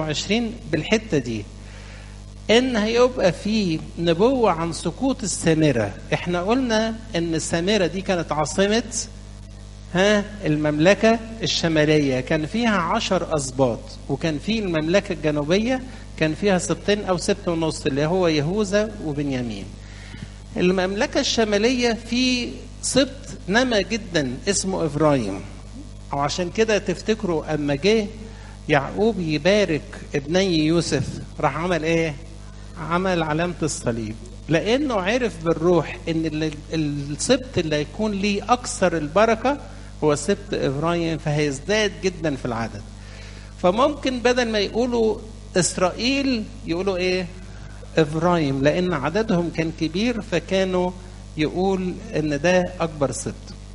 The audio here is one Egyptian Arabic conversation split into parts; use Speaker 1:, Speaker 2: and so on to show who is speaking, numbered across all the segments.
Speaker 1: 20 بالحته دي ان هيبقى في نبوه عن سقوط السامره احنا قلنا ان السامره دي كانت عاصمه ها المملكه الشماليه كان فيها عشر اسباط وكان في المملكه الجنوبيه كان فيها سبطين او سبت ونص اللي هو يهوذا وبنيامين المملكه الشماليه في سبط نما جدا اسمه افرايم او عشان كده تفتكروا اما جه يعقوب يبارك ابني يوسف راح عمل ايه عمل علامة الصليب لأنه عرف بالروح إن السبت اللي هيكون ليه أكثر البركة هو سبت إبراهيم فهيزداد جدا في العدد فممكن بدل ما يقولوا إسرائيل يقولوا إيه إبراهيم لأن عددهم كان كبير فكانوا يقول إن ده أكبر سبت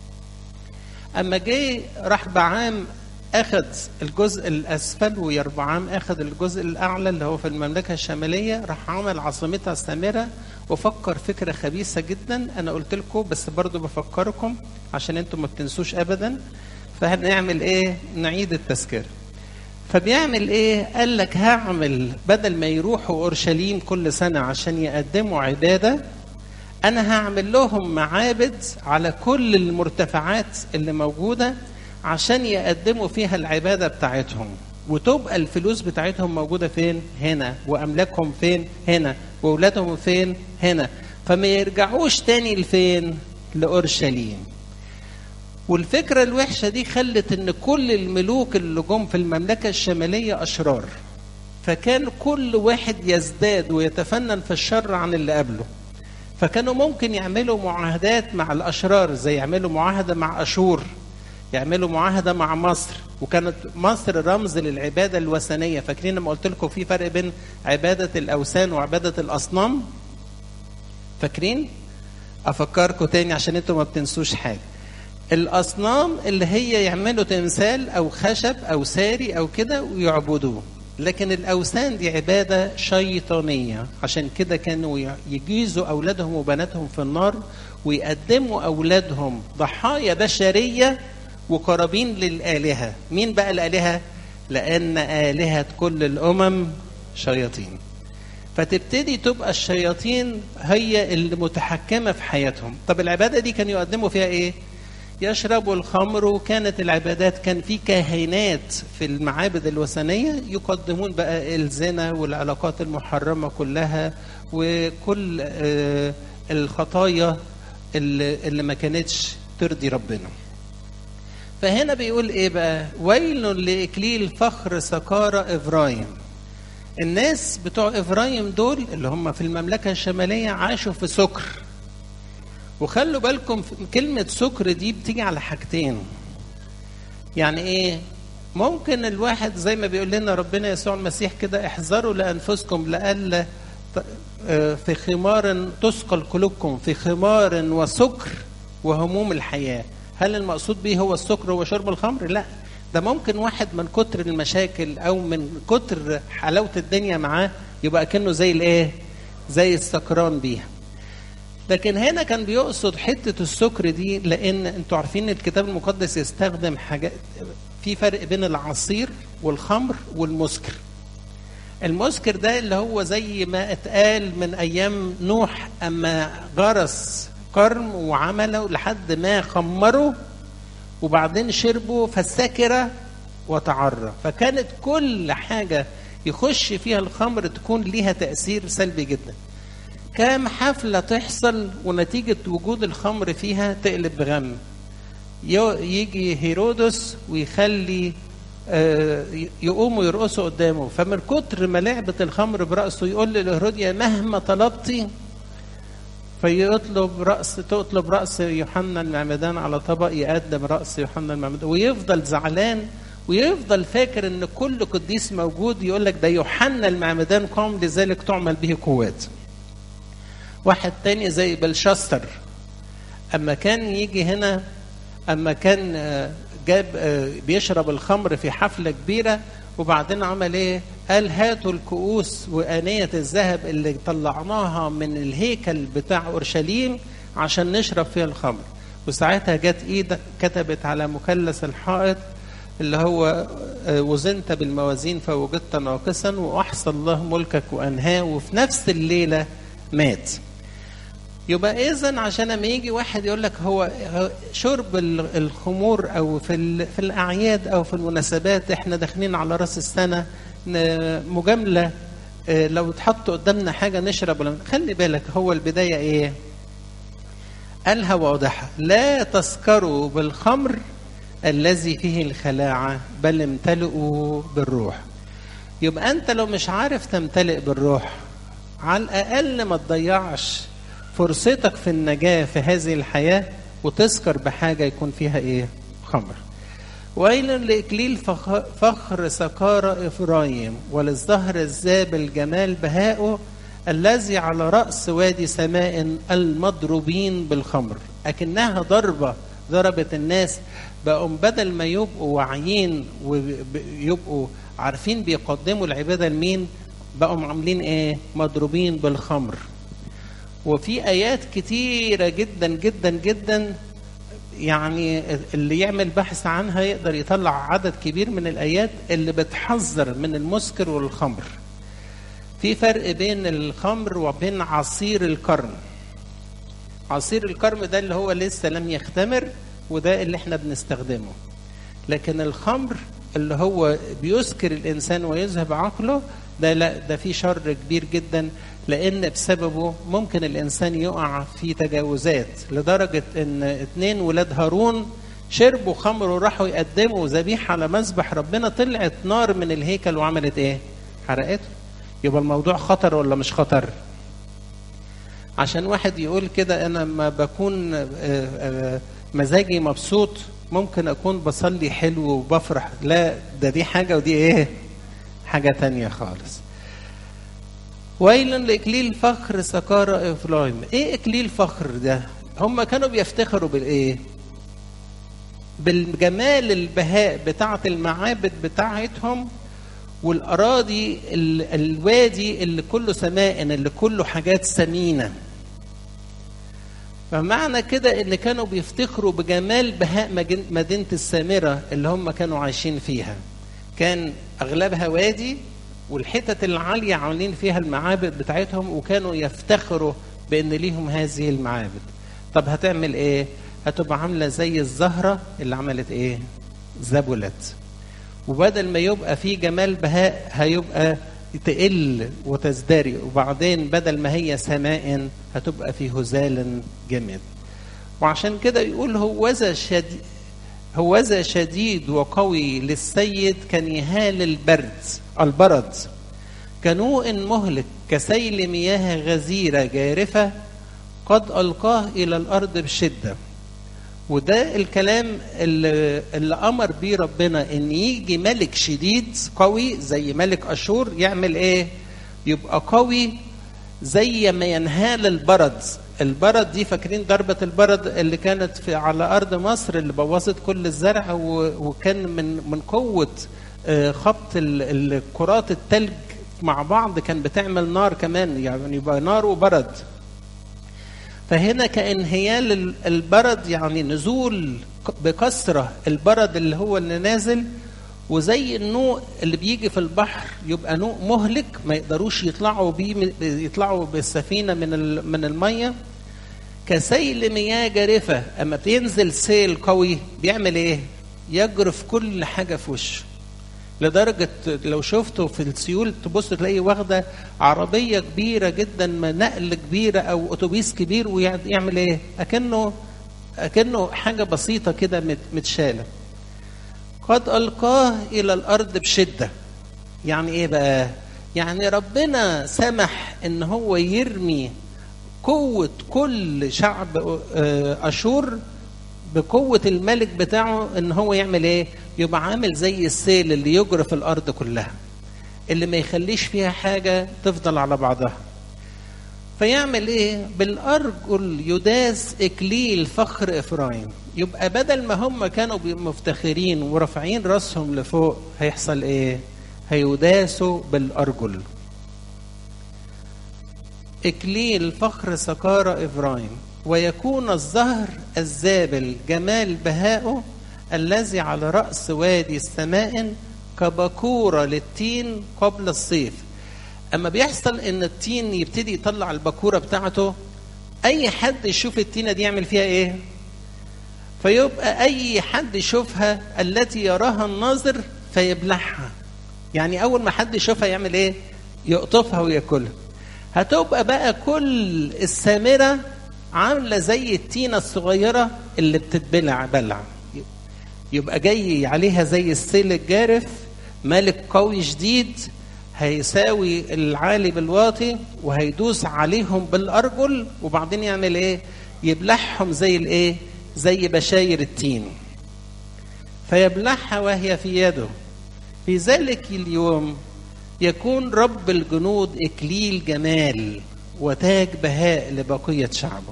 Speaker 1: أما جه راح بعام اخذ الجزء الاسفل ويربعام اخذ الجزء الاعلى اللي هو في المملكه الشماليه راح عمل عاصمتها السامره وفكر فكره خبيثه جدا انا قلت لكم بس برضو بفكركم عشان انتم ما بتنسوش ابدا فهنعمل ايه نعيد التذكره فبيعمل ايه قال لك هعمل بدل ما يروحوا اورشليم كل سنه عشان يقدموا عباده انا هعمل لهم معابد على كل المرتفعات اللي موجوده عشان يقدموا فيها العبادة بتاعتهم وتبقى الفلوس بتاعتهم موجودة فين؟ هنا وأملاكهم فين؟ هنا وأولادهم فين؟ هنا فما يرجعوش تاني لفين؟ لأورشليم والفكرة الوحشة دي خلت إن كل الملوك اللي جم في المملكة الشمالية أشرار فكان كل واحد يزداد ويتفنن في الشر عن اللي قبله فكانوا ممكن يعملوا معاهدات مع الأشرار زي يعملوا معاهدة مع أشور يعملوا معاهده مع مصر وكانت مصر رمز للعباده الوثنيه فاكرين لما قلت لكم في فرق بين عباده الاوثان وعباده الاصنام فاكرين افكركم تاني عشان انتوا ما بتنسوش حاجه الاصنام اللي هي يعملوا تمثال او خشب او ساري او كده ويعبدوه لكن الاوثان دي عباده شيطانيه عشان كده كانوا يجيزوا اولادهم وبناتهم في النار ويقدموا اولادهم ضحايا بشريه وقرابين للآلهة مين بقى الآلهة لأن آلهة كل الأمم شياطين فتبتدي تبقى الشياطين هي اللي متحكمة في حياتهم طب العبادة دي كانوا يقدموا فيها إيه يشربوا الخمر وكانت العبادات كان في كاهنات في المعابد الوثنية يقدمون بقى الزنا والعلاقات المحرمة كلها وكل الخطايا اللي, اللي ما كانتش ترضي ربنا فهنا بيقول ايه بقى ويل لاكليل فخر سكارى افرايم الناس بتوع افرايم دول اللي هم في المملكه الشماليه عاشوا في سكر وخلوا بالكم كلمه سكر دي بتيجي على حاجتين يعني ايه ممكن الواحد زي ما بيقول لنا ربنا يسوع المسيح كده احذروا لانفسكم لئلا في خمار تثقل قلوبكم في خمار وسكر وهموم الحياه هل المقصود به هو السكر وشرب الخمر؟ لا ده ممكن واحد من كتر المشاكل او من كتر حلاوه الدنيا معاه يبقى كانه زي الايه؟ زي السكران بيها. لكن هنا كان بيقصد حته السكر دي لان انتوا عارفين الكتاب المقدس يستخدم حاجات في فرق بين العصير والخمر والمسكر. المسكر ده اللي هو زي ما اتقال من ايام نوح اما غرس كرم وعمله لحد ما خمره وبعدين شربوا فسكر وتعرى فكانت كل حاجة يخش فيها الخمر تكون ليها تأثير سلبي جدا كام حفلة تحصل ونتيجة وجود الخمر فيها تقلب بغم يجي هيرودس ويخلي يقوموا يرقصوا قدامه فمن كتر ما لعبة الخمر برأسه يقول لهروديا مهما طلبتي فيطلب رأس تطلب رأس يوحنا المعمدان على طبق يقدم رأس يوحنا المعمدان ويفضل زعلان ويفضل فاكر ان كل قديس موجود يقول لك ده يوحنا المعمدان قام لذلك تعمل به قوات. واحد تاني زي بلشستر اما كان يجي هنا اما كان جاب بيشرب الخمر في حفله كبيره وبعدين عمل ايه؟ قال هاتوا الكؤوس وآنية الذهب اللي طلعناها من الهيكل بتاع أورشليم عشان نشرب فيها الخمر وساعتها جت ايد كتبت على مثلث الحائط اللي هو وزنت بالموازين فوجدت ناقصا واحصى الله ملكك وانهاه وفي نفس الليله مات يبقى اذا عشان لما يجي واحد يقول لك هو شرب الخمور او في في الاعياد او في المناسبات احنا داخلين على راس السنه مجامله لو اتحط قدامنا حاجه نشرب ولا خلي بالك هو البدايه ايه؟ قالها واضحه لا تسكروا بالخمر الذي فيه الخلاعه بل امتلئوا بالروح. يبقى انت لو مش عارف تمتلئ بالروح على الاقل ما تضيعش فرصتك في النجاه في هذه الحياه وتسكر بحاجه يكون فيها ايه؟ خمر. ويل لإكليل فخر سكارى إفرايم وللزهر الزابل جمال بهاؤه الذي على رأس وادي سماء المضروبين بالخمر أكنها ضربة ضربت الناس بقوا بدل ما يبقوا واعيين ويبقوا عارفين بيقدموا العبادة لمين بقوا عاملين ايه مضروبين بالخمر وفي آيات كتيرة جدا جدا جدا يعني اللي يعمل بحث عنها يقدر يطلع عدد كبير من الآيات اللي بتحذر من المسكر والخمر في فرق بين الخمر وبين عصير الكرم عصير الكرم ده اللي هو لسه لم يختمر وده اللي احنا بنستخدمه لكن الخمر اللي هو بيسكر الانسان ويذهب عقله ده لا ده في شر كبير جدا لان بسببه ممكن الانسان يقع في تجاوزات لدرجه ان اتنين ولاد هارون شربوا خمر وراحوا يقدموا ذبيحه على مذبح ربنا طلعت نار من الهيكل وعملت ايه؟ حرقته يبقى الموضوع خطر ولا مش خطر؟ عشان واحد يقول كده انا لما بكون مزاجي مبسوط ممكن اكون بصلي حلو وبفرح لا ده دي حاجه ودي ايه؟ حاجه تانية خالص. ويل لاكليل فخر سكارى افرايم ايه اكليل فخر ده هم كانوا بيفتخروا بالايه بالجمال البهاء بتاعه المعابد بتاعتهم والاراضي الوادي اللي كله سماء اللي كله حاجات ثمينه فمعنى كده ان كانوا بيفتخروا بجمال بهاء مدينه السامره اللي هم كانوا عايشين فيها كان اغلبها وادي والحتت العالية عاملين فيها المعابد بتاعتهم وكانوا يفتخروا بأن ليهم هذه المعابد طب هتعمل ايه هتبقى عاملة زي الزهرة اللي عملت ايه زبلت وبدل ما يبقى في جمال بهاء هيبقى تقل وتزدري وبعدين بدل ما هي سماء هتبقى في هزال جامد وعشان كده يقول هوذا شديد هوذا شديد وقوي للسيد كنهال البرد البرد كنوء مهلك كسيل مياه غزيرة جارفة قد ألقاه إلى الأرض بشدة وده الكلام اللي, اللي أمر بيه ربنا إن يجي ملك شديد قوي زي ملك أشور يعمل إيه؟ يبقى قوي زي ما ينهال البرد البرد دي فاكرين ضربة البرد اللي كانت في على أرض مصر اللي بوظت كل الزرع وكان من من قوة خبط الكرات التلج مع بعض كان بتعمل نار كمان يعني يبقى نار وبرد فهنا كانهيال البرد يعني نزول بكثرة البرد اللي هو اللي نازل وزي النوء اللي بيجي في البحر يبقى نوء مهلك ما يقدروش يطلعوا بيه يطلعوا بالسفينه من من الميه كسيل مياه جارفه اما بينزل سيل قوي بيعمل ايه؟ يجرف كل حاجه في وشه لدرجة لو شفته في السيول تبص تلاقيه واخدة عربية كبيرة جدا نقل كبيرة أو أتوبيس كبير ويعمل إيه؟ أكنه أكنه حاجة بسيطة كده متشالة. قد ألقاه إلى الأرض بشدة. يعني إيه بقى؟ يعني ربنا سمح إن هو يرمي قوة كل شعب أشور بقوة الملك بتاعه إن هو يعمل إيه؟ يبقى عامل زي السيل اللي يجرف الأرض كلها. اللي ما يخليش فيها حاجة تفضل على بعضها. فيعمل ايه بالارجل يداس اكليل فخر افرايم يبقى بدل ما هم كانوا مفتخرين ورافعين راسهم لفوق هيحصل ايه هيداسوا بالارجل اكليل فخر سكارى افرايم ويكون الزهر الزابل جمال بهاؤه الذي على رأس وادي السماء كبكورة للتين قبل الصيف أما بيحصل إن التين يبتدي يطلع البكورة بتاعته أي حد يشوف التينة دي يعمل فيها إيه؟ فيبقى أي حد يشوفها التي يراها الناظر فيبلعها يعني أول ما حد يشوفها يعمل إيه؟ يقطفها وياكلها هتبقى بقى كل السامرة عاملة زي التينة الصغيرة اللي بتتبلع بلع يبقى جاي عليها زي السيل الجارف ملك قوي شديد هيساوي العالي بالواطي وهيدوس عليهم بالأرجل وبعدين يعمل ايه يبلعهم زي الايه زي بشاير التين فيبلعها وهي في يده في ذلك اليوم يكون رب الجنود إكليل جمال وتاج بهاء لبقية شعبه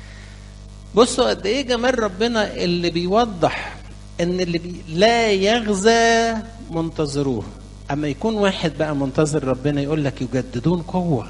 Speaker 1: بصوا قد ايه جمال ربنا اللي بيوضح ان اللي بي لا يغزى منتظروه اما يكون واحد بقى منتظر ربنا يقول لك يجددون قوه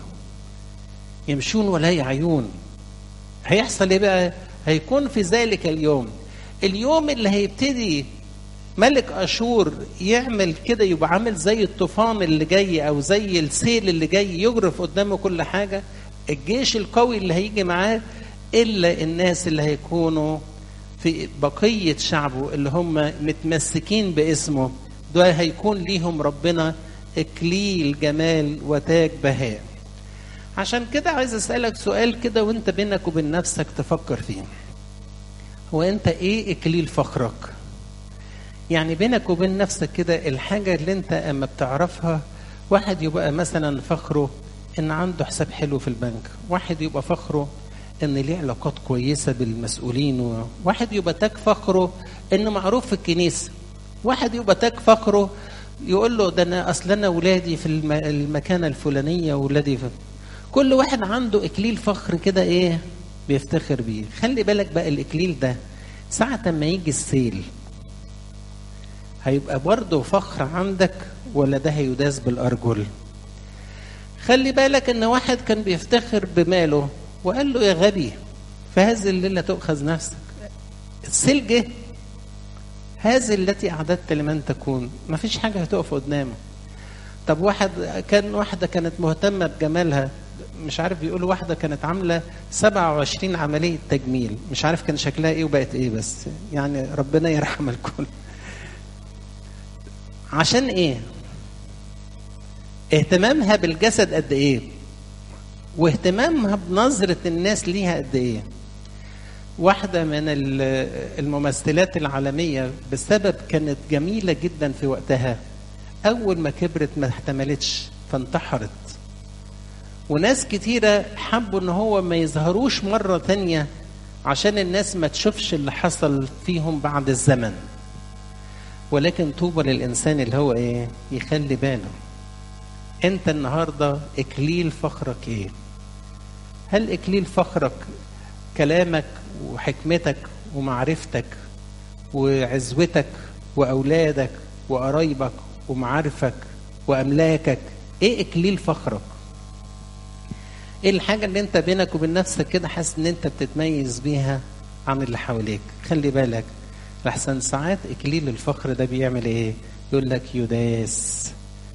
Speaker 1: يمشون ولا يعيون هيحصل ايه بقى هيكون في ذلك اليوم اليوم اللي هيبتدي ملك اشور يعمل كده يبقى عامل زي الطوفان اللي جاي او زي السيل اللي جاي يجرف قدامه كل حاجه الجيش القوي اللي هيجي معاه الا الناس اللي هيكونوا في بقيه شعبه اللي هم متمسكين باسمه ده هيكون ليهم ربنا اكليل جمال وتاج بهاء عشان كده عايز اسالك سؤال كده وانت بينك وبين نفسك تفكر فيه هو انت ايه اكليل فخرك يعني بينك وبين نفسك كده الحاجة اللي انت اما بتعرفها واحد يبقى مثلا فخره ان عنده حساب حلو في البنك واحد يبقى فخره ان ليه علاقات كويسة بالمسؤولين واحد يبقى تاج فخره انه معروف في الكنيسة واحد يبقى تاج فخره يقول له ده انا اصل انا ولادي في الم- المكانة الفلانية وولادي في كل واحد عنده اكليل فخر كده ايه بيفتخر بيه خلي بالك بقى الاكليل ده ساعة ما يجي السيل هيبقى برضه فخر عندك ولا ده هيداس بالارجل خلي بالك ان واحد كان بيفتخر بماله وقال له يا غبي في هذه الليله تؤخذ نفسك السيل جه هذه التي اعددت لمن تكون ما فيش حاجه هتقف قدامه طب واحد كان واحده كانت مهتمه بجمالها مش عارف بيقولوا واحده كانت عامله 27 عمليه تجميل مش عارف كان شكلها ايه وبقت ايه بس يعني ربنا يرحم الكل عشان ايه اهتمامها بالجسد قد ايه واهتمامها بنظرة الناس ليها قد ايه واحدة من ال- الممثلات العالمية بسبب كانت جميلة جدا في وقتها أول ما كبرت ما احتملتش فانتحرت وناس كتيرة حبوا ان هو ما يظهروش مرة تانية عشان الناس ما تشوفش اللي حصل فيهم بعد الزمن ولكن طوبى للإنسان اللي هو إيه يخلي باله أنت النهاردة إكليل فخرك إيه هل إكليل فخرك كلامك وحكمتك ومعرفتك وعزوتك وأولادك وقرايبك ومعارفك وأملاكك إيه إكليل فخرك ايه الحاجة اللي انت بينك وبين نفسك كده حاسس ان انت بتتميز بيها عن اللي حواليك خلي بالك لحسن ساعات اكليل الفخر ده بيعمل ايه يقول لك يداس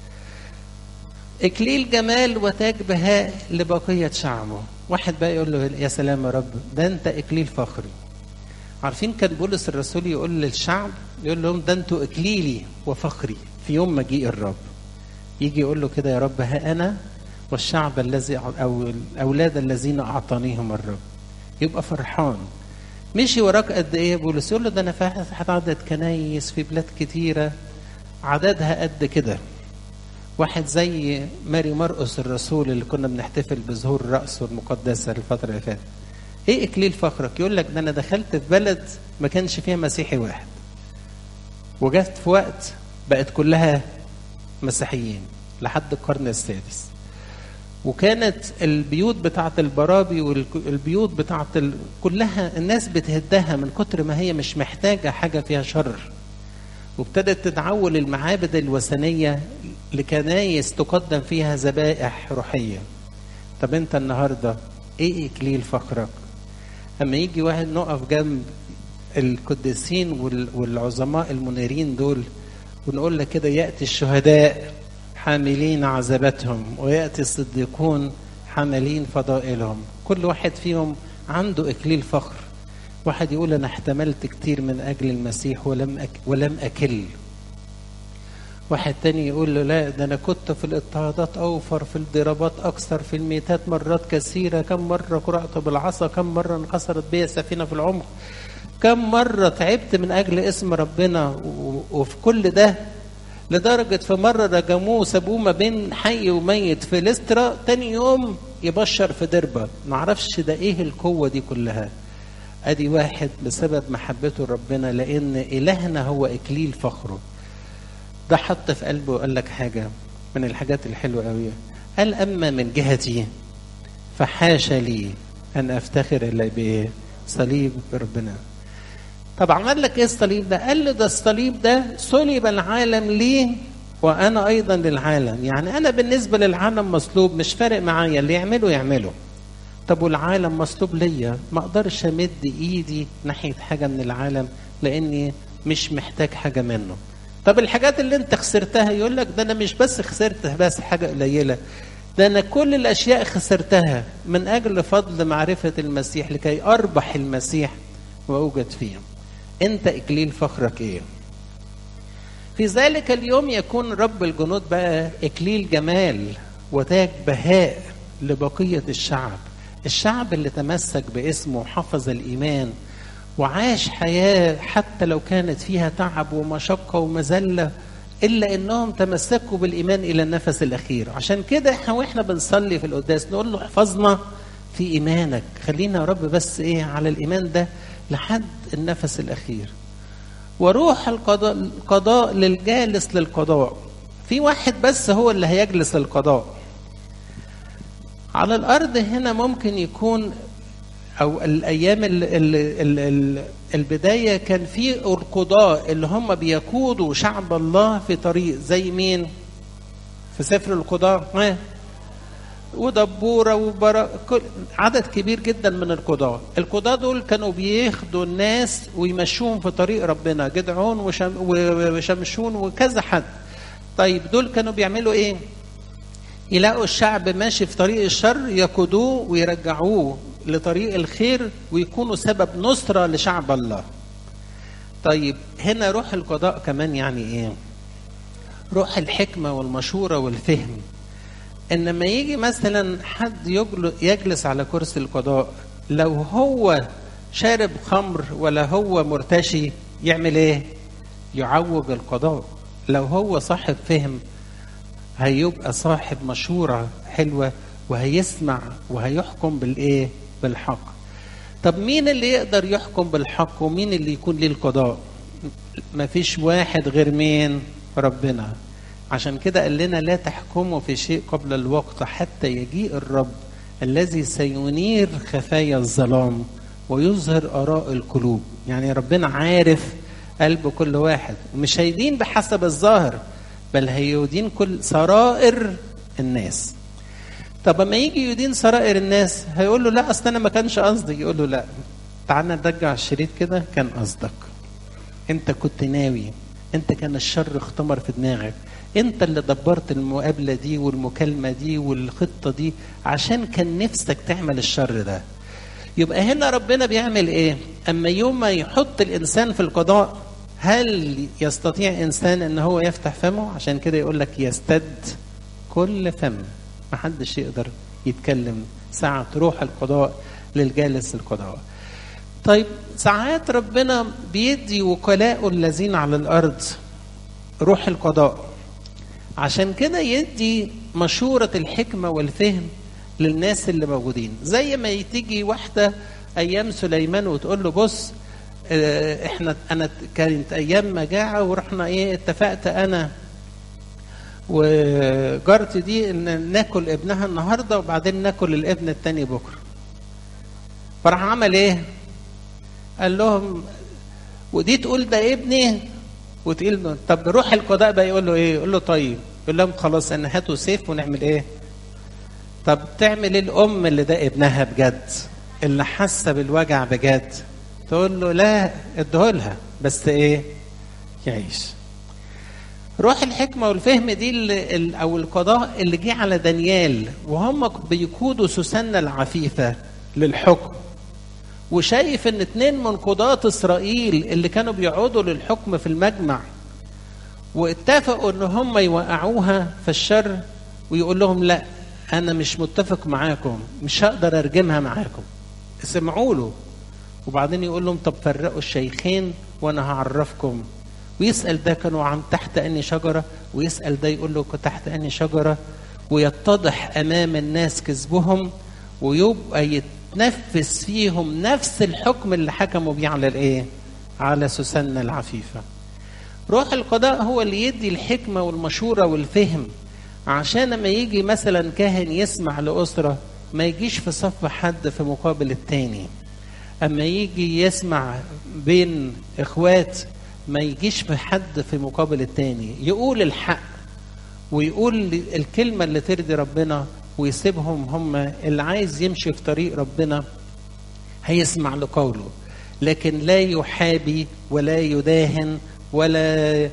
Speaker 1: اكليل جمال وتاج بهاء لبقية شعبه واحد بقى يقول له يا سلام يا رب ده انت اكليل فخري عارفين كان بولس الرسول يقول للشعب يقول لهم ده انتوا اكليلي وفخري في يوم مجيء الرب يجي يقول له كده يا رب ها انا والشعب الذي او الاولاد الذين اعطانيهم الرب يبقى فرحان مشي وراك قد ايه يا بولس يقول له ده انا فاتح عدد كنايس في بلاد كتيره عددها قد كده واحد زي ماري مرقس الرسول اللي كنا بنحتفل بظهور رأسه المقدسة الفترة اللي فاتت ايه اكليل فخرك يقول لك ده انا دخلت في بلد ما كانش فيها مسيحي واحد وجت في وقت بقت كلها مسيحيين لحد القرن السادس وكانت البيوت بتاعت البرابي والبيوت بتاعت ال... كلها الناس بتهدها من كتر ما هي مش محتاجة حاجة فيها شر وابتدت تتعول المعابد الوثنية لكنايس تقدم فيها ذبائح روحية طب انت النهاردة ايه اكليل فخرك اما يجي واحد نقف جنب القديسين والعظماء المنيرين دول ونقول لك كده ياتي الشهداء حاملين عذاباتهم وياتي الصديقون حاملين فضائلهم كل واحد فيهم عنده اكليل فخر واحد يقول انا احتملت كتير من اجل المسيح ولم أك ولم اكل واحد تاني يقول له لا ده انا كنت في الاضطهادات اوفر في الضربات اكثر في الميتات مرات كثيره كم مره قرات بالعصا كم مره انكسرت بيا سفينه في العمق كم مره تعبت من اجل اسم ربنا وفي كل ده لدرجة في مرة رجموه سابوه ما بين حي وميت في لسترا تاني يوم يبشر في دربة معرفش ده ايه القوة دي كلها ادي واحد بسبب محبته لربنا لان الهنا هو اكليل فخره ده حط في قلبه وقال لك حاجة من الحاجات الحلوة قوي قال أما من جهتي فحاشا لي أن أفتخر إلا بصليب ربنا طب عمل لك ايه الصليب ده؟ قال له ده الصليب ده صلب العالم ليه وانا ايضا للعالم، يعني انا بالنسبه للعالم مصلوب مش فارق معايا اللي يعمله يعمله. طب والعالم مصلوب ليا ما اقدرش امد ايدي ناحيه حاجه من العالم لاني مش محتاج حاجه منه. طب الحاجات اللي انت خسرتها يقول لك ده انا مش بس خسرت بس حاجه قليله ده انا كل الاشياء خسرتها من اجل فضل معرفه المسيح لكي اربح المسيح واوجد فيه. انت اكليل فخرك ايه في ذلك اليوم يكون رب الجنود بقى اكليل جمال وتاج بهاء لبقيه الشعب الشعب اللي تمسك باسمه وحفظ الايمان وعاش حياه حتى لو كانت فيها تعب ومشقه ومذله الا انهم تمسكوا بالايمان الى النفس الاخير عشان كده احنا واحنا بنصلي في القداس نقول له احفظنا في ايمانك خلينا يا رب بس ايه على الايمان ده لحد النفس الأخير وروح القضاء, القضاء للجالس للقضاء في واحد بس هو اللي هيجلس للقضاء على الأرض هنا ممكن يكون أو الأيام ال ال ال ال البداية كان في القضاء اللي هم بيقودوا شعب الله في طريق زي مين في سفر القضاء ودبوره وبرا كل عدد كبير جدا من القضاة القضاة دول كانوا بياخدوا الناس ويمشوهم في طريق ربنا جدعون وشم وشمشون وكذا حد طيب دول كانوا بيعملوا ايه يلاقوا الشعب ماشي في طريق الشر يقودوه ويرجعوه لطريق الخير ويكونوا سبب نصرة لشعب الله طيب هنا روح القضاء كمان يعني ايه روح الحكمة والمشورة والفهم ان لما يجي مثلا حد يجلس على كرسي القضاء لو هو شارب خمر ولا هو مرتشي يعمل ايه يعوج القضاء لو هو صاحب فهم هيبقى صاحب مشورة حلوة وهيسمع وهيحكم بالايه بالحق طب مين اللي يقدر يحكم بالحق ومين اللي يكون ليه القضاء مفيش واحد غير مين ربنا عشان كده قال لنا لا تحكموا في شيء قبل الوقت حتى يجيء الرب الذي سينير خفايا الظلام ويظهر آراء القلوب يعني ربنا عارف قلب كل واحد ومش هيدين بحسب الظاهر بل هيدين كل سرائر الناس طب اما يجي يدين سرائر الناس هيقول له لا اصل انا ما كانش قصدي يقول له لا تعالى نرجع الشريط كده كان قصدك انت كنت ناوي انت كان الشر اختمر في دماغك انت اللي دبرت المقابله دي والمكالمه دي والخطه دي عشان كان نفسك تعمل الشر ده يبقى هنا ربنا بيعمل ايه اما يوم ما يحط الانسان في القضاء هل يستطيع انسان ان هو يفتح فمه عشان كده يقول لك يستد كل فم محدش يقدر يتكلم ساعة روح القضاء للجالس القضاء طيب ساعات ربنا بيدي وكلاء الذين على الارض روح القضاء عشان كده يدي مشورة الحكمة والفهم للناس اللي موجودين زي ما تيجي واحدة أيام سليمان وتقول له بص احنا انا كانت ايام مجاعه ورحنا ايه اتفقت انا وجارتي دي ان ناكل ابنها النهارده وبعدين ناكل الابن التاني بكره فراح عمل ايه قال لهم ودي تقول ده ابني وتقول له طب روح القضاء بقى يقول له ايه يقول له طيب يقول لهم خلاص انا هاتوا سيف ونعمل ايه طب تعمل ايه الام اللي ده ابنها بجد اللي حاسه بالوجع بجد تقول له لا ادهولها بس ايه يعيش روح الحكمة والفهم دي اللي أو القضاء اللي جه على دانيال وهم بيقودوا سوسنة العفيفة للحكم وشايف ان اتنين من قضاة اسرائيل اللي كانوا بيقعدوا للحكم في المجمع واتفقوا ان هم يوقعوها في الشر ويقول لهم لا انا مش متفق معاكم مش هقدر ارجمها معاكم اسمعوا له وبعدين يقول لهم طب فرقوا الشيخين وانا هعرفكم ويسال ده كانوا عم تحت اني شجره ويسال ده يقول له تحت اني شجره ويتضح امام الناس كذبهم ويبقى يتنفذ فيهم نفس الحكم اللي حكموا بيه على الايه؟ على سوسنة العفيفه. روح القضاء هو اللي يدي الحكمه والمشوره والفهم عشان لما يجي مثلا كاهن يسمع لاسره ما يجيش في صف حد في مقابل التاني. اما يجي يسمع بين اخوات ما يجيش في حد في مقابل التاني يقول الحق ويقول الكلمة اللي ترضي ربنا ويسيبهم هم اللي عايز يمشي في طريق ربنا هيسمع لقوله لكن لا يحابي ولا يداهن ولا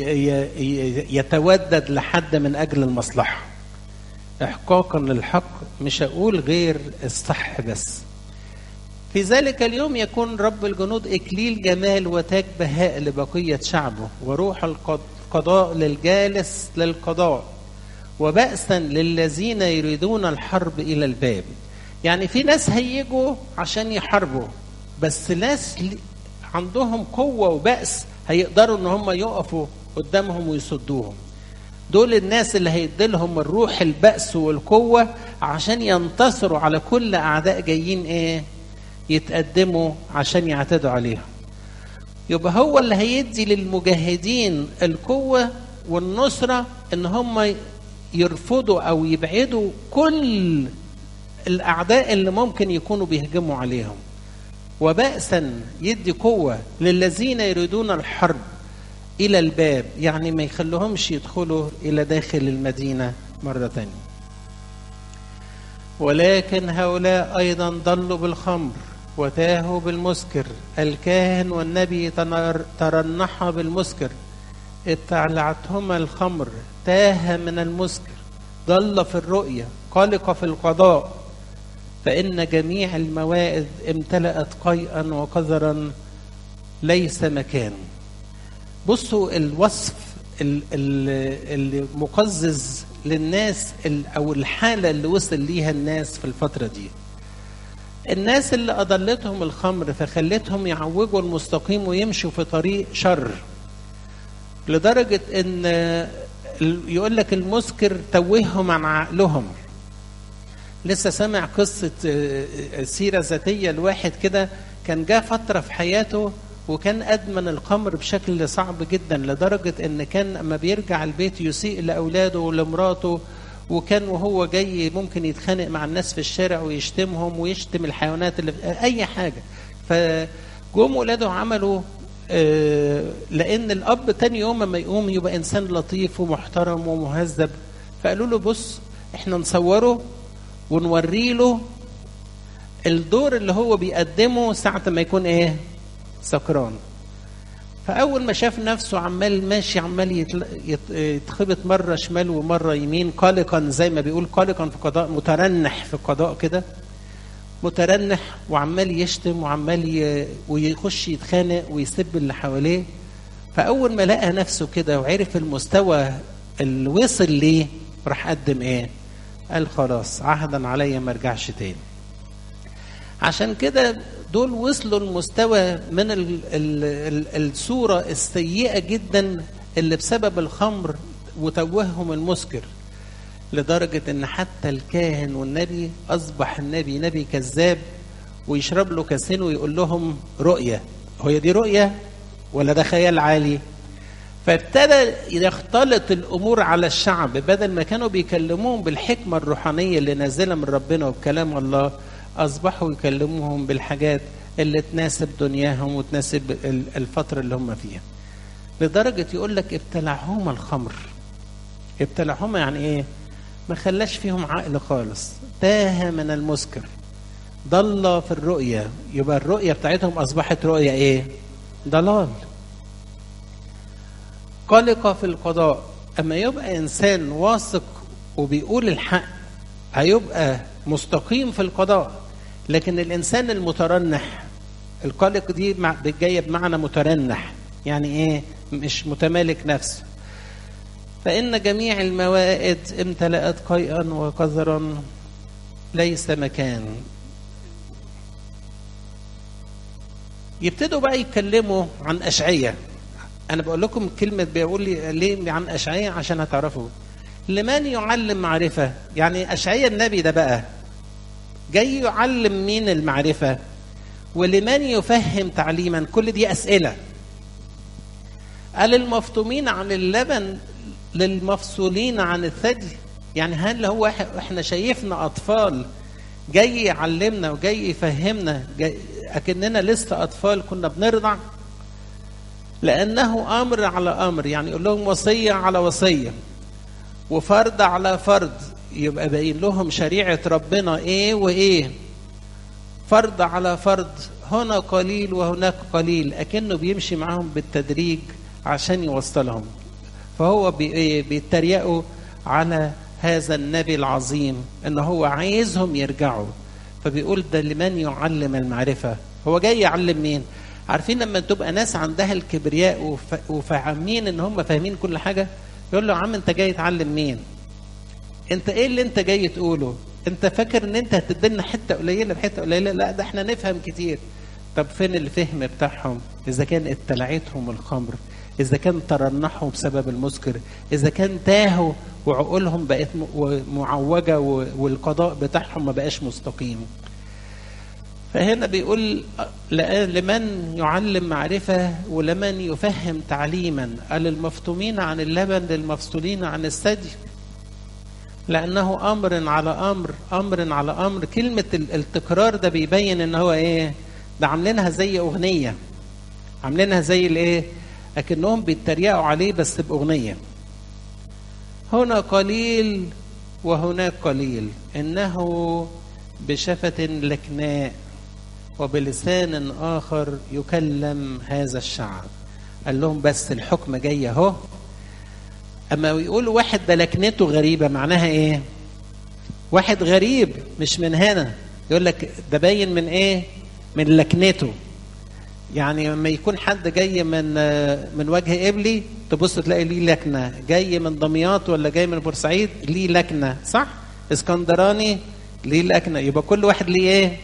Speaker 1: يتودد لحد من أجل المصلحة إحقاقا للحق مش هقول غير الصح بس في ذلك اليوم يكون رب الجنود إكليل جمال وتاج بهاء لبقية شعبه وروح القضاء للجالس للقضاء وبأسا للذين يريدون الحرب إلى الباب يعني في ناس هيجوا عشان يحاربوا بس ناس عندهم قوة وبأس هيقدروا ان هم يقفوا قدامهم ويصدوهم دول الناس اللي هيديلهم الروح البأس والقوة عشان ينتصروا على كل أعداء جايين إيه يتقدموا عشان يعتدوا عليهم يبقى هو اللي هيدي للمجاهدين القوة والنصرة ان هم يرفضوا او يبعدوا كل الاعداء اللي ممكن يكونوا بيهجموا عليهم وبأسا يدي قوة للذين يريدون الحرب إلى الباب يعني ما يخلوهمش يدخلوا إلى داخل المدينة مرة تانية ولكن هؤلاء أيضا ضلوا بالخمر وتاهوا بالمسكر الكاهن والنبي ترنحا بالمسكر اتعلعتهما الخمر تاه من المسكر ضل في الرؤية قلق في القضاء فإن جميع الموائد امتلأت قيئا وقذرا ليس مكان بصوا الوصف المقزز للناس أو الحالة اللي وصل ليها الناس في الفترة دي الناس اللي أضلتهم الخمر فخلتهم يعوجوا المستقيم ويمشوا في طريق شر لدرجة إن يقول لك المسكر توههم عن عقلهم لسه سامع قصة سيرة ذاتية لواحد كده كان جاء فترة في حياته وكان أدمن الخمر بشكل صعب جدا لدرجة إن كان أما بيرجع البيت يسيء لأولاده ولمراته وكان وهو جاي ممكن يتخانق مع الناس في الشارع ويشتمهم ويشتم الحيوانات اللي في أي حاجة فجم ولاده عملوا لأن الأب تاني يوم لما يقوم يبقى إنسان لطيف ومحترم ومهذب فقالوا له بص إحنا نصوره ونوري له الدور اللي هو بيقدمه ساعة ما يكون ايه سكران فأول ما شاف نفسه عمال ماشي عمال يتخبط مرة شمال ومرة يمين قلقا زي ما بيقول قلقا في قضاء مترنح في القضاء كده مترنح وعمال يشتم وعمال ي... ويخش يتخانق ويسب اللي حواليه فأول ما لقى نفسه كده وعرف المستوى اللي وصل ليه راح قدم ايه قال خلاص عهدا عليا ما ارجعش تاني عشان كده دول وصلوا لمستوى من ال ال ال الصورة السيئة جدا اللي بسبب الخمر وتوههم المسكر لدرجة ان حتى الكاهن والنبي اصبح النبي نبي كذاب ويشرب له كاسين ويقول لهم رؤية هي دي رؤية ولا ده خيال عالي فابتدى يختلط الامور على الشعب بدل ما كانوا بيكلموهم بالحكمه الروحانيه اللي نازله من ربنا وبكلام الله اصبحوا يكلموهم بالحاجات اللي تناسب دنياهم وتناسب الفتره اللي هم فيها لدرجه يقول لك ابتلعهما الخمر ابتلعهما يعني ايه ما خلاش فيهم عقل خالص تاه من المسكر ضل في الرؤية يبقى الرؤية بتاعتهم أصبحت رؤية إيه ضلال قلق في القضاء أما يبقى إنسان واثق وبيقول الحق هيبقى مستقيم في القضاء لكن الإنسان المترنح القلق دي جاية بمعنى مترنح يعني إيه مش متمالك نفسه فإن جميع الموائد امتلأت قيئا وقذرا ليس مكان يبتدوا بقى يتكلموا عن أشعية أنا بقول لكم كلمة بيقول لي ليه عن أشعية عشان هتعرفوا لمن يعلم معرفة يعني أشعية النبي ده بقى جاي يعلم مين المعرفة ولمن يفهم تعليما كل دي أسئلة قال المفطومين عن اللبن للمفصولين عن الثدي يعني هل هو احنا شايفنا أطفال جاي يعلمنا وجاي يفهمنا جاي أكننا لسه أطفال كنا بنرضع لأنه أمر على أمر يعني يقول لهم وصية على وصية وفرض على فرض يبقى باين لهم شريعة ربنا إيه وإيه فرض على فرض هنا قليل وهناك قليل أكنه بيمشي معاهم بالتدريج عشان يوصلهم فهو بيتريقوا على هذا النبي العظيم ان هو عايزهم يرجعوا فبيقول ده لمن يعلم المعرفة هو جاي يعلم مين عارفين لما تبقى ناس عندها الكبرياء وف... وفاهمين ان هم فاهمين كل حاجة يقول له يا عم انت جاي تعلم مين انت ايه اللي انت جاي تقوله انت فاكر ان انت هتدينا حتة قليلة بحتة قليلة لا ده احنا نفهم كتير طب فين الفهم بتاعهم اذا كان ابتلعتهم الخمر إذا كان ترنحوا بسبب المسكر إذا كان تاهوا وعقولهم بقت معوجة والقضاء بتاعهم ما بقاش مستقيم فهنا بيقول لمن يعلم معرفة ولمن يفهم تعليما قال المفتومين عن اللبن للمفصولين عن الثدي لأنه أمر على أمر أمر على أمر كلمة التكرار ده بيبين إن هو إيه ده عاملينها زي أغنية عاملينها زي الإيه لكنهم بيتريقوا عليه بس بأغنية هنا قليل وهناك قليل إنه بشفة لكناء وبلسان آخر يكلم هذا الشعب قال لهم بس الحكم جاي اهو أما يقولوا واحد ده لكنته غريبة معناها إيه واحد غريب مش من هنا يقول لك ده باين من إيه من لكنته يعني لما يكون حد جاي من من وجه قبلي تبص تلاقي ليه لكنه جاي من دمياط ولا جاي من بورسعيد ليه لكنه صح اسكندراني ليه لكنه يبقى كل واحد ليه ايه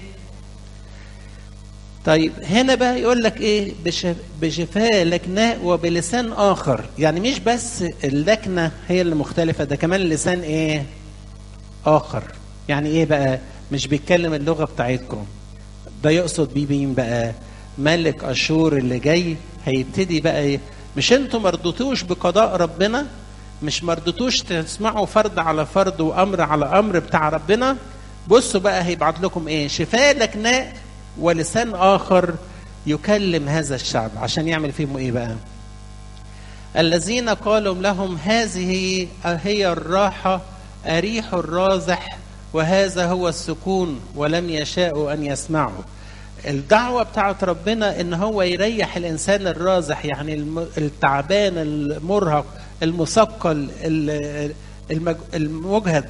Speaker 1: طيب هنا بقى يقول لك ايه بشفاء لكناء وبلسان اخر يعني مش بس اللكنه هي اللي مختلفه ده كمان لسان ايه اخر يعني ايه بقى مش بيتكلم اللغه بتاعتكم ده يقصد بيه مين بقى ملك اشور اللي جاي هيبتدي بقى مش انتوا مرضتوش بقضاء ربنا مش مرضتوش تسمعوا فرض على فرض وامر على امر بتاع ربنا بصوا بقى هيبعت لكم ايه شفاء لكناء ولسان اخر يكلم هذا الشعب عشان يعمل فيهم ايه بقى الذين قالوا لهم هذه هي الراحه اريح الرازح وهذا هو السكون ولم يشاءوا ان يسمعوا الدعوة بتاعت ربنا ان هو يريح الانسان الرازح يعني التعبان المرهق المثقل المجهد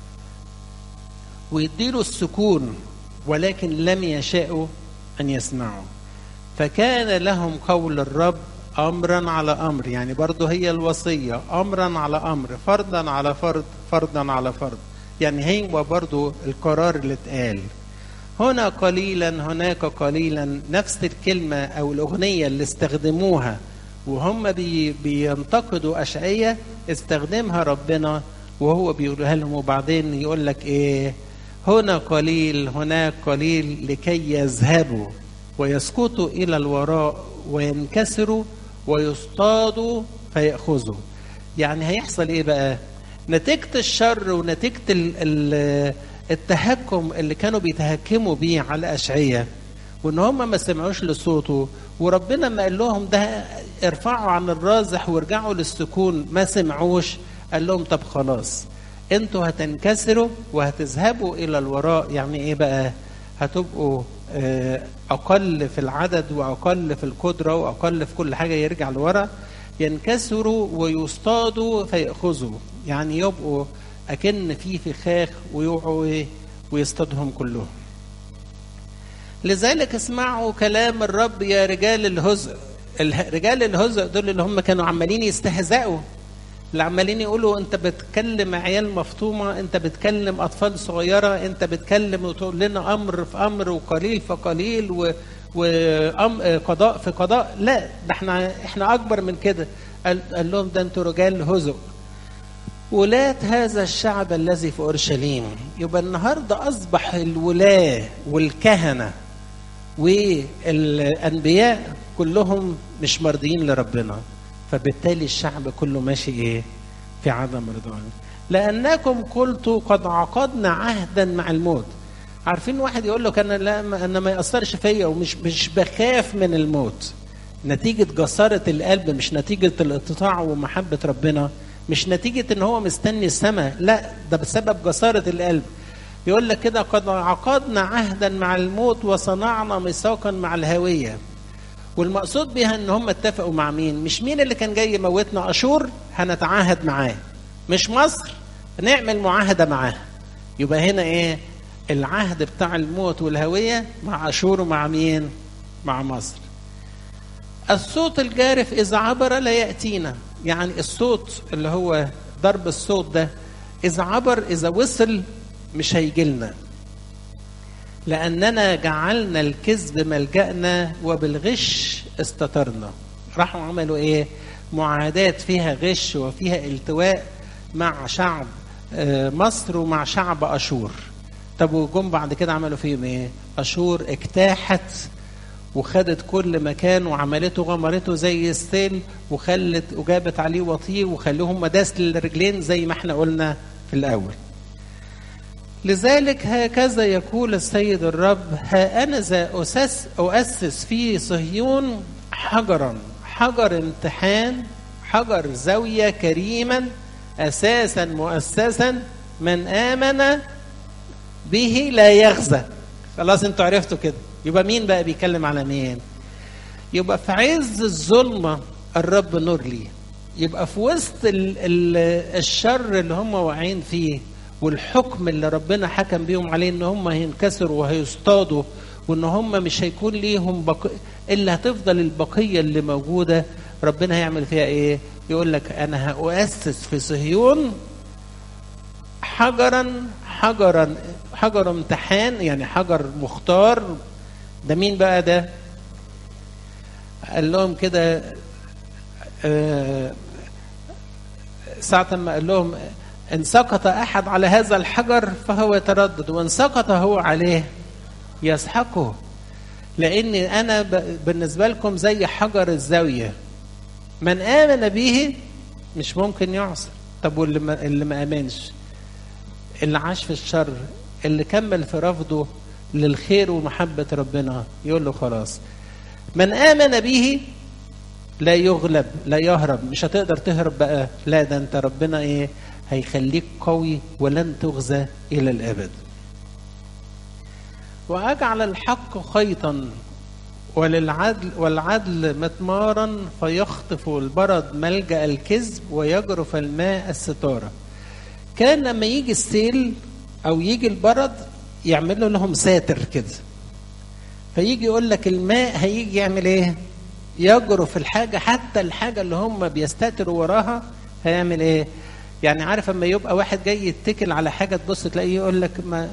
Speaker 1: ويديله السكون ولكن لم يشاءوا ان يسمعوا فكان لهم قول الرب امرا على امر يعني برضه هي الوصيه امرا على امر فرضا على فرض فرضا على فرض يعني هو برضه القرار اللي اتقال هنا قليلا هناك قليلا نفس الكلمة أو الأغنية اللي استخدموها وهم بي بينتقدوا أشعية استخدمها ربنا وهو بيقولها لهم وبعدين يقول لك إيه هنا قليل هناك قليل لكي يذهبوا ويسقطوا إلى الوراء وينكسروا ويصطادوا فيأخذوا يعني هيحصل إيه بقى نتيجة الشر ونتيجة ال ال التهكم اللي كانوا بيتهكموا بيه على أشعية وإن هم ما سمعوش لصوته وربنا ما قال لهم ده ارفعوا عن الرازح وارجعوا للسكون ما سمعوش قال لهم طب خلاص انتوا هتنكسروا وهتذهبوا إلى الوراء يعني إيه بقى هتبقوا آه، اقل في العدد واقل في القدره واقل في كل حاجه يرجع لورا ينكسروا ويصطادوا فيأخذوا يعني يبقوا أكن في فخاخ ويقعوا إيه؟ ويصطادهم كلهم لذلك اسمعوا كلام الرب يا رجال الهزء اله- رجال الهزء دول اللي هم كانوا عمالين يستهزئوا اللي عمالين يقولوا انت بتكلم عيال مفطومه انت بتكلم اطفال صغيره انت بتكلم وتقول لنا امر في امر وقليل في قليل و وقضاء في قضاء لا ده احنا احنا اكبر من كده قال, قال لهم ده انتوا رجال هزء ولاة هذا الشعب الذي في اورشليم يبقى النهارده اصبح الولاه والكهنه والانبياء كلهم مش مرضيين لربنا فبالتالي الشعب كله ماشي ايه في عدم رضوان لانكم قلتوا قد عقدنا عهدا مع الموت عارفين واحد يقول لك انا لا ما- انا ما ياثرش فيا ومش مش بخاف من الموت نتيجه جساره القلب مش نتيجه الاتطاع ومحبه ربنا مش نتيجه ان هو مستني السماء لا ده بسبب جساره القلب يقول لك كده قد عقدنا عهدا مع الموت وصنعنا ميثاقا مع الهويه والمقصود بها ان هم اتفقوا مع مين مش مين اللي كان جاي يموتنا اشور هنتعاهد معاه مش مصر نعمل معاهده معاه يبقى هنا ايه العهد بتاع الموت والهويه مع اشور ومع مين مع مصر الصوت الجارف اذا عبر لا ياتينا يعني الصوت اللي هو ضرب الصوت ده اذا عبر اذا وصل مش هيجي لنا لأننا جعلنا الكذب ملجأنا وبالغش استترنا راحوا عملوا إيه معادات فيها غش وفيها التواء مع شعب آه، مصر ومع شعب أشور طب وجم بعد كده عملوا فيهم إيه أشور اجتاحت وخدت كل مكان وعملته غمرته زي السيل وخلت وجابت عليه وطيه وخلوهم مداس للرجلين زي ما احنا قلنا في الأول لذلك هكذا يقول السيد الرب ها أنا ذا أسس, أؤسس في صهيون حجرا حجر امتحان حجر زاوية كريما أساسا مؤسسا من آمن به لا يخزى خلاص انتوا عرفتوا كده يبقى مين بقى بيتكلم على مين يبقى في عز الظلمة الرب نور لي يبقى في وسط ال ال الشر اللي هم واقعين فيه والحكم اللي ربنا حكم بيهم عليه ان هم هينكسروا وهيصطادوا وان هم مش هيكون ليهم بق... الا هتفضل البقيه اللي موجوده ربنا هيعمل فيها ايه؟ يقول لك انا هؤسس في صهيون حجرا حجرا حجر امتحان يعني حجر مختار ده مين بقى ده؟ قال لهم كده آه ساعة ما قال لهم إن سقط أحد على هذا الحجر فهو يتردد وإن سقط هو عليه يسحقه لأن أنا ب- بالنسبة لكم زي حجر الزاوية من آمن به مش ممكن يعصر طب واللي ما, اللي ما آمنش اللي عاش في الشر اللي كمل في رفضه للخير ومحبة ربنا يقول له خلاص من آمن به لا يغلب لا يهرب مش هتقدر تهرب بقى لا ده انت ربنا ايه هيخليك قوي ولن تغزى الى الابد واجعل الحق خيطا وللعدل والعدل مطمارا فيخطف البرد ملجا الكذب ويجرف الماء الستاره كان لما يجي السيل او يجي البرد يعملوا لهم ساتر كده فيجي يقول لك الماء هيجي يعمل ايه يجرف الحاجه حتى الحاجه اللي هم بيستتروا وراها هيعمل ايه يعني عارف اما يبقى واحد جاي يتكل على حاجه تبص تلاقيه يقول لك ما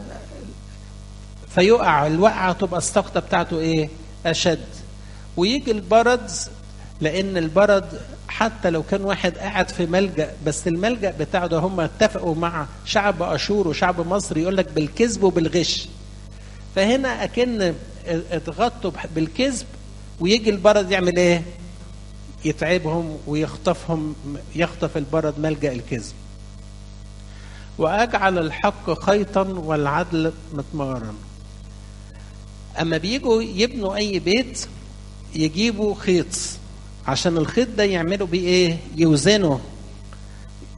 Speaker 1: فيقع الوقعه تبقى السقطه بتاعته ايه اشد ويجي البرد لان البرد حتى لو كان واحد قاعد في ملجا بس الملجا بتاعه ده هم اتفقوا مع شعب اشور وشعب مصر يقول لك بالكذب وبالغش فهنا اكن اتغطوا بالكذب ويجي البرد يعمل ايه يتعبهم ويخطفهم يخطف البرد ملجا الكذب واجعل الحق خيطا والعدل مطمارا اما بيجوا يبنوا اي بيت يجيبوا خيط عشان الخيط ده يعملوا بيه ايه يوزنوا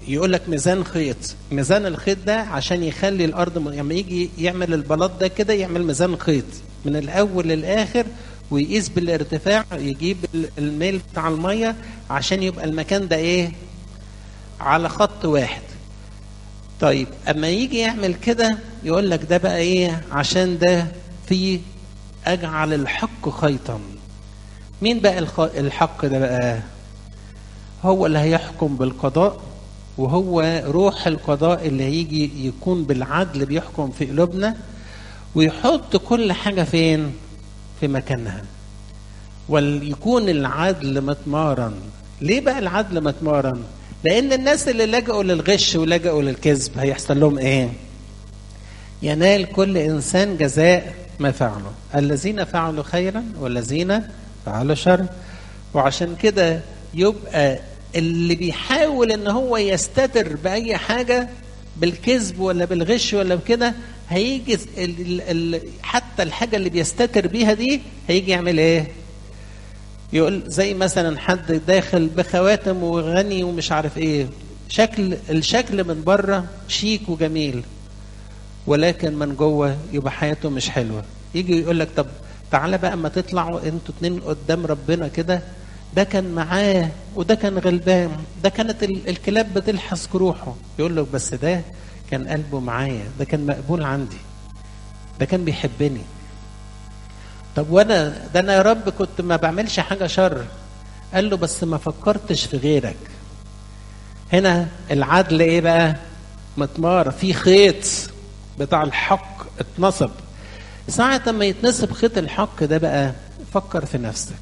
Speaker 1: يقول لك ميزان خيط ميزان الخيط ده عشان يخلي الارض م... لما يجي يعمل البلاط ده كده يعمل ميزان خيط من الاول للاخر ويقيس بالارتفاع يجيب الميل بتاع الميه عشان يبقى المكان ده ايه على خط واحد طيب اما يجي يعمل كده يقول لك ده بقى ايه عشان ده في اجعل الحق خيطا مين بقى الحق ده بقى هو اللي هيحكم بالقضاء وهو روح القضاء اللي هيجي يكون بالعدل بيحكم في قلوبنا ويحط كل حاجة فين في مكانها وليكون العدل متمارن ليه بقى العدل متمارن لان الناس اللي لجأوا للغش ولجأوا للكذب هيحصل لهم ايه ينال كل انسان جزاء ما فعله الذين فعلوا خيرا والذين فعلوا شر وعشان كده يبقى اللي بيحاول ان هو يستتر باي حاجه بالكذب ولا بالغش ولا بكده هيجي ال ال حتى الحاجه اللي بيستتر بيها دي هيجي يعمل ايه يقول زي مثلا حد داخل بخواتم وغني ومش عارف ايه شكل الشكل من بره شيك وجميل ولكن من جوه يبقى حياته مش حلوه يجي يقول لك طب تعالى بقى اما تطلعوا انتوا اتنين قدام ربنا كده ده كان معاه وده كان غلبان ده كانت الكلاب بتلحس جروحه يقول له بس ده كان قلبه معايا ده كان مقبول عندي ده كان بيحبني طب وانا ده انا يا رب كنت ما بعملش حاجه شر قال له بس ما فكرتش في غيرك هنا العدل ايه بقى متمار في خيط بتاع الحق اتنصب ساعة ما يتنصب خيط الحق ده بقى فكر في نفسك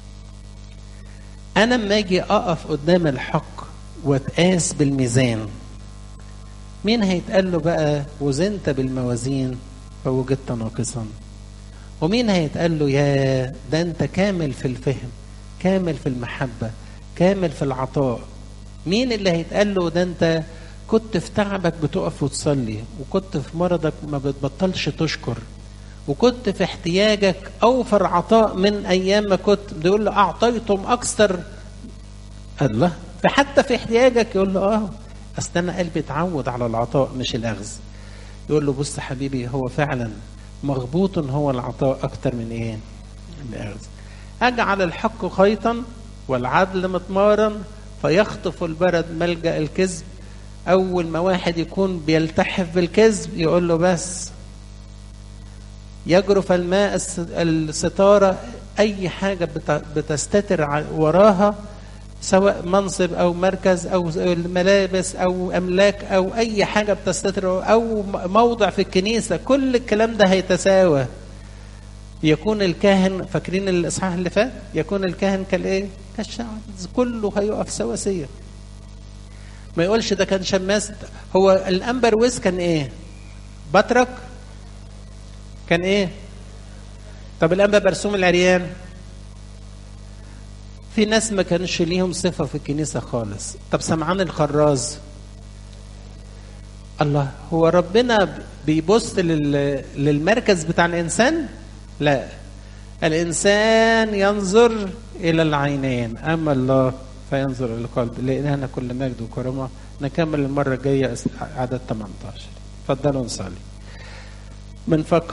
Speaker 1: انا لما اجي اقف قدام الحق واتقاس بالميزان مين هيتقال له بقى وزنت بالموازين فوجدت ناقصا ومين هيتقال له يا ده انت كامل في الفهم كامل في المحبة كامل في العطاء مين اللي هيتقال له ده انت كنت في تعبك بتقف وتصلي وكنت في مرضك ما بتبطلش تشكر وكنت في احتياجك اوفر عطاء من ايام ما كنت بيقول له اعطيتم اكثر الله فحتى في احتياجك يقول له اه اصل انا قلبي اتعود على العطاء مش الاخذ يقول له بص حبيبي هو فعلا مغبوط هو العطاء اكتر من ايه من الاخذ اجعل الحق خيطا والعدل مطمارا فيخطف البرد ملجا الكذب اول ما واحد يكون بيلتحف بالكذب يقول له بس يجرف الماء الستاره اي حاجه بتستتر وراها سواء منصب او مركز او الملابس او املاك او اي حاجه بتستتر او موضع في الكنيسه كل الكلام ده هيتساوى يكون الكاهن فاكرين الاصحاح اللي فات يكون الكاهن كالايه كالشعب كله هيقف سواسيه ما يقولش ده كان شماس هو الانبر ويس كان ايه بطرك كان ايه طب الانبا برسوم العريان في ناس ما كانش ليهم صفة في الكنيسة خالص طب سمعان الخراز الله هو ربنا بيبص لل... للمركز بتاع الإنسان لا الإنسان ينظر إلى العينين أما الله فينظر إلى القلب لإلهنا كل مجد وكرامة نكمل المرة الجاية عدد 18 اتفضلوا نصلي من